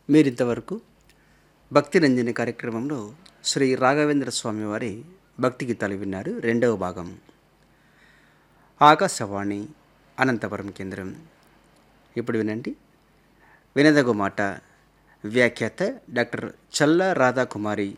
మీరింతవరకు భక్తి రంజని కార్యక్రమంలో శ్రీ రాఘవేంద్ర స్వామి వారి భక్తి గీతాలు విన్నారు రెండవ భాగం ఆకాశవాణి అనంతపురం కేంద్రం ఇప్పుడు వినండి వినదగు మాట వ్యాఖ్యాత డాక్టర్ చల్ల రాధాకుమారి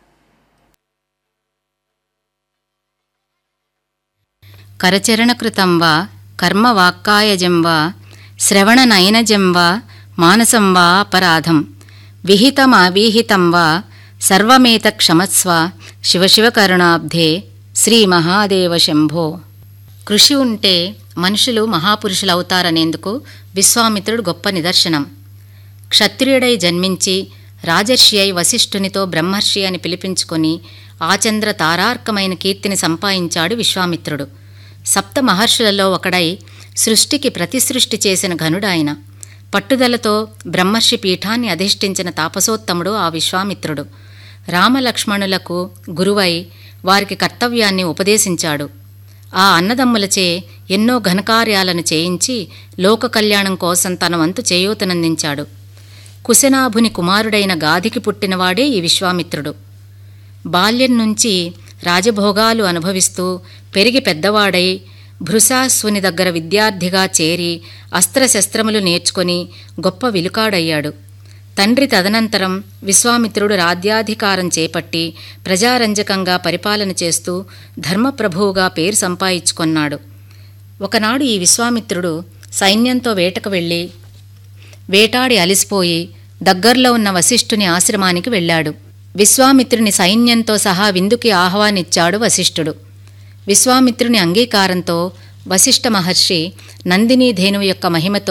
కరచరణకృతం వా కర్మవాక్కాయజం వా శ్రవణనయనజం వా మానసం వా అపరాధం విహితమవిహితం వా సర్వమేత క్షమస్వ శివశివకరుణాబ్ధే శ్రీ మహాదేవ శంభో కృషి ఉంటే మనుషులు మహాపురుషులవుతారనేందుకు విశ్వామిత్రుడు గొప్ప నిదర్శనం క్షత్రియుడై జన్మించి రాజర్షి అయి వశిష్ఠునితో బ్రహ్మర్షి అని పిలిపించుకొని ఆచంద్ర తారార్కమైన కీర్తిని సంపాదించాడు విశ్వామిత్రుడు సప్త మహర్షులలో ఒకడై సృష్టికి ప్రతిసృష్టి చేసిన ఘనుడాయన పట్టుదలతో బ్రహ్మర్షి పీఠాన్ని అధిష్ఠించిన తాపసోత్తముడు ఆ విశ్వామిత్రుడు రామలక్ష్మణులకు గురువై వారికి కర్తవ్యాన్ని ఉపదేశించాడు ఆ అన్నదమ్ములచే ఎన్నో ఘనకార్యాలను చేయించి లోక కళ్యాణం కోసం తన వంతు చేయూతనందించాడు కుశనాభుని కుమారుడైన గాధికి పుట్టినవాడే ఈ విశ్వామిత్రుడు బాల్యం నుంచి రాజభోగాలు అనుభవిస్తూ పెరిగి పెద్దవాడై భృశాస్వుని దగ్గర విద్యార్థిగా చేరి అస్త్రశస్త్రములు నేర్చుకొని గొప్ప విలుకాడయ్యాడు తండ్రి తదనంతరం విశ్వామిత్రుడు రాజ్యాధికారం చేపట్టి ప్రజారంజకంగా పరిపాలన చేస్తూ ధర్మప్రభువుగా పేరు సంపాదించుకొన్నాడు ఒకనాడు ఈ విశ్వామిత్రుడు సైన్యంతో వేటకు వెళ్ళి వేటాడి అలిసిపోయి దగ్గర్లో ఉన్న వశిష్ఠుని ఆశ్రమానికి వెళ్ళాడు విశ్వామిత్రుని సైన్యంతో సహా విందుకి ఆహ్వానిచ్చాడు వశిష్ఠుడు విశ్వామిత్రుని అంగీకారంతో వశిష్ఠ మహర్షి నందినీ ధేనువు యొక్క మహిమతో